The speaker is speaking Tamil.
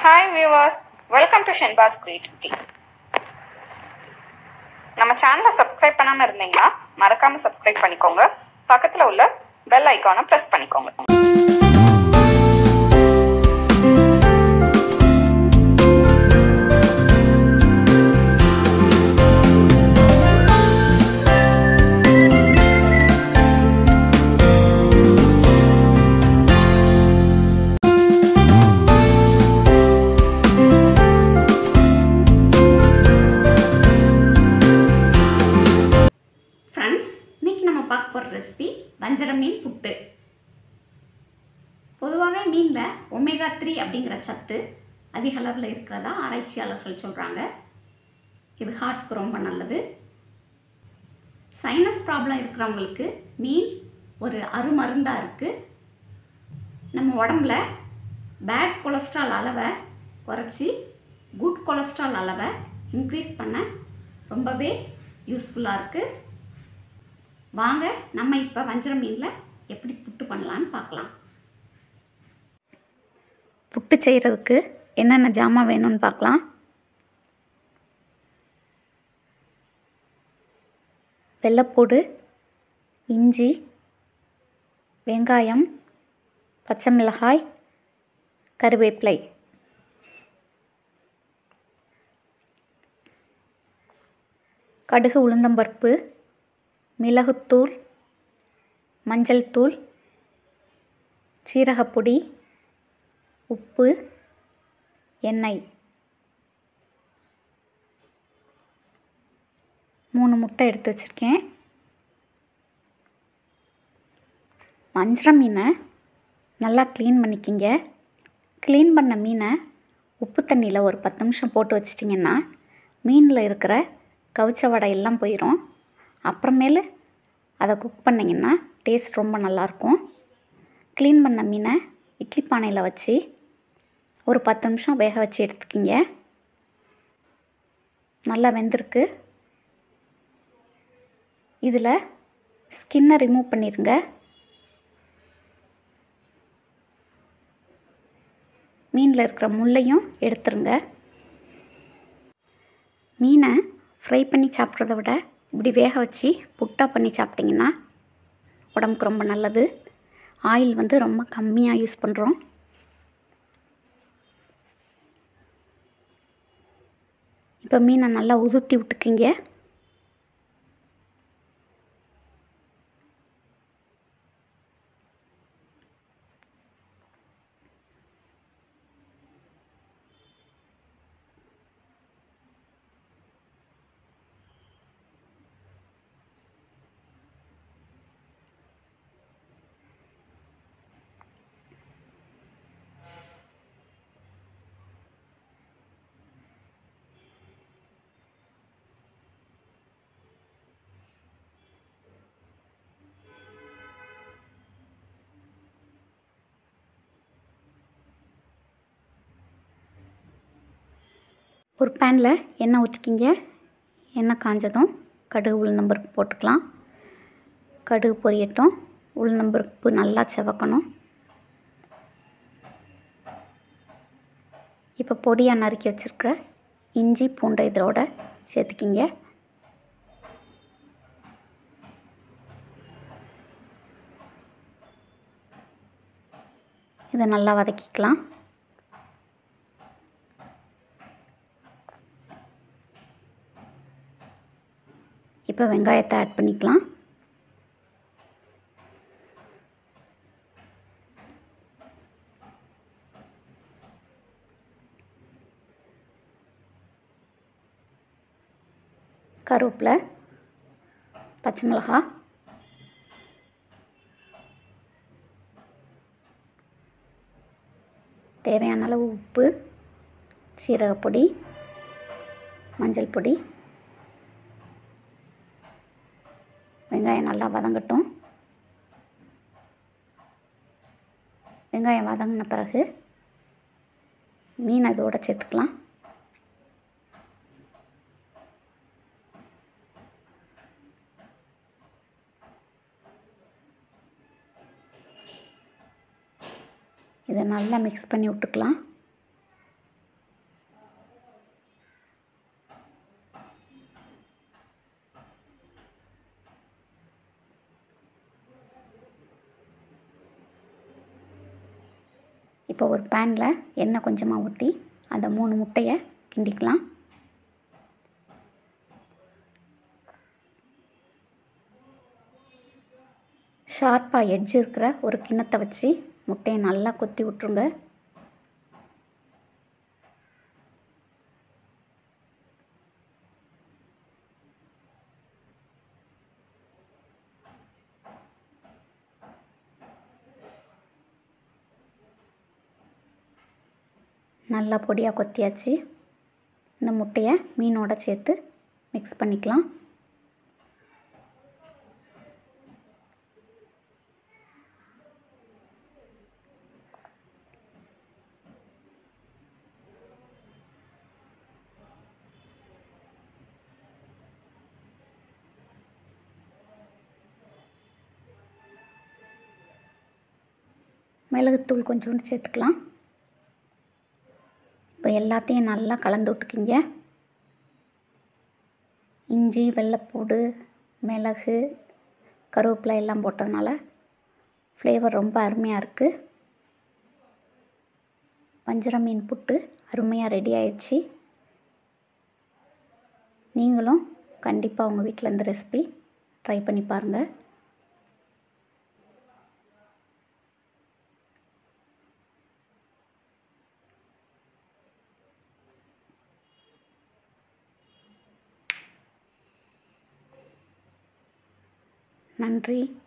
hi viewers welcome to Shenba's creativity நம்ம சேனலை சப்ஸ்கிரைப் பண்ணாமல் இருந்தீங்கன்னா மறக்காமல் சப்ஸ்கிரைப் பண்ணிக்கோங்க பக்கத்தில் உள்ள பெல் ஐக்கானை ப்ரெஸ் பண்ணிக்கோங்க ஃப்ரெண்ட்ஸ் இன்னைக்கு நம்ம பார்க்க போகிற ரெசிபி வஞ்சர மீன் புட்டு பொதுவாகவே மீனில் ஒமேகா த்ரீ அப்படிங்கிற சத்து அதிக அளவில் இருக்கிறதா ஆராய்ச்சியாளர்கள் சொல்கிறாங்க இது ஹார்ட்க்கு ரொம்ப நல்லது சைனஸ் ப்ராப்ளம் இருக்கிறவங்களுக்கு மீன் ஒரு அருமருந்தாக இருக்குது நம்ம உடம்புல பேட் கொலஸ்ட்ரால் அளவை குறைச்சி குட் கொலஸ்ட்ரால் அளவை இன்க்ரீஸ் பண்ண ரொம்பவே யூஸ்ஃபுல்லாக இருக்குது வாங்க நம்ம இப்போ வஞ்சர மீனில் எப்படி புட்டு பண்ணலான்னு பார்க்கலாம் புட்டு செய்கிறதுக்கு என்னென்ன ஜாமான் வேணும்னு பார்க்கலாம் வெள்ளைப்பூடு இஞ்சி வெங்காயம் பச்சை மிளகாய் கருவேப்பிலை கடுகு உளுந்தம்பருப்பு மிளகுத்தூள் மஞ்சள் தூள் சீரகப்பொடி உப்பு எண்ணெய் மூணு முட்டை எடுத்து வச்சுருக்கேன் வஞ்சர மீனை நல்லா க்ளீன் பண்ணிக்கிங்க க்ளீன் பண்ண மீனை உப்பு தண்ணியில் ஒரு பத்து நிமிஷம் போட்டு வச்சிட்டிங்கன்னா மீனில் இருக்கிற கவுச்ச வடை எல்லாம் போயிடும் அப்புறமேலு அதை குக் பண்ணிங்கன்னா டேஸ்ட் ரொம்ப நல்லாயிருக்கும் க்ளீன் பண்ண மீனை இட்லி பானையில் வச்சு ஒரு பத்து நிமிஷம் வேக வச்சு எடுத்துக்கிங்க நல்லா வெந்திருக்கு இதில் ஸ்கின்னை ரிமூவ் பண்ணிடுங்க மீனில் இருக்கிற முள்ளையும் எடுத்துருங்க மீனை ஃப்ரை பண்ணி சாப்பிட்றத விட இப்படி வேக வச்சு புட்டா பண்ணி சாப்பிட்டிங்கன்னா உடம்புக்கு ரொம்ப நல்லது ஆயில் வந்து ரொம்ப கம்மியாக யூஸ் பண்ணுறோம் இப்போ மீனை நல்லா உதுத்தி விட்டுக்கிங்க ஒரு பேனில் எண்ணெய் ஊற்றிக்கிங்க எண்ணெய் காஞ்சதும் கடுகு உளுந்தம்பருப்பு போட்டுக்கலாம் கடுகு பொரியட்டும் உளுந்தம்பருப்பு நல்லா செவக்கணும் இப்போ பொடியாக நறுக்கி வச்சுருக்கிற இஞ்சி பூண்டை இதோட சேர்த்துக்கிங்க இதை நல்லா வதக்கிக்கலாம் இப்போ வெங்காயத்தை ஆட் பண்ணிக்கலாம் கருவேப்பிலை பச்சை மிளகா தேவையான அளவு உப்பு சீரகப்பொடி மஞ்சள் பொடி வெங்காயம் நல்லா வதங்கட்டும் வெங்காயம் வதங்கின பிறகு மீன் அதோட சேர்த்துக்கலாம் இதை நல்லா மிக்ஸ் பண்ணி விட்டுக்கலாம் இப்போ ஒரு பேனில் எண்ணெய் கொஞ்சமாக ஊற்றி அந்த மூணு முட்டையை கிண்டிக்கலாம் ஷார்ப்பாக எட்ஜ் இருக்கிற ஒரு கிண்ணத்தை வச்சு முட்டையை நல்லா கொத்தி விட்ருங்க நல்லா பொடியாக கொத்தியாச்சு இந்த முட்டையை மீனோட சேர்த்து மிக்ஸ் பண்ணிக்கலாம் மிளகுத்தூள் கொஞ்சோண்டு சேர்த்துக்கலாம் இப்போ எல்லாத்தையும் நல்லா கலந்து விட்டுக்கிங்க இஞ்சி வெள்ளைப்பூடு மிளகு கருவேப்பிலை எல்லாம் போட்டதுனால ஃப்ளேவர் ரொம்ப அருமையாக இருக்குது வஞ்சர மீன் புட்டு அருமையாக ரெடி ஆயிடுச்சு நீங்களும் கண்டிப்பாக உங்கள் வீட்டில் இந்த ரெசிபி ட்ரை பண்ணி பாருங்கள் நன்றி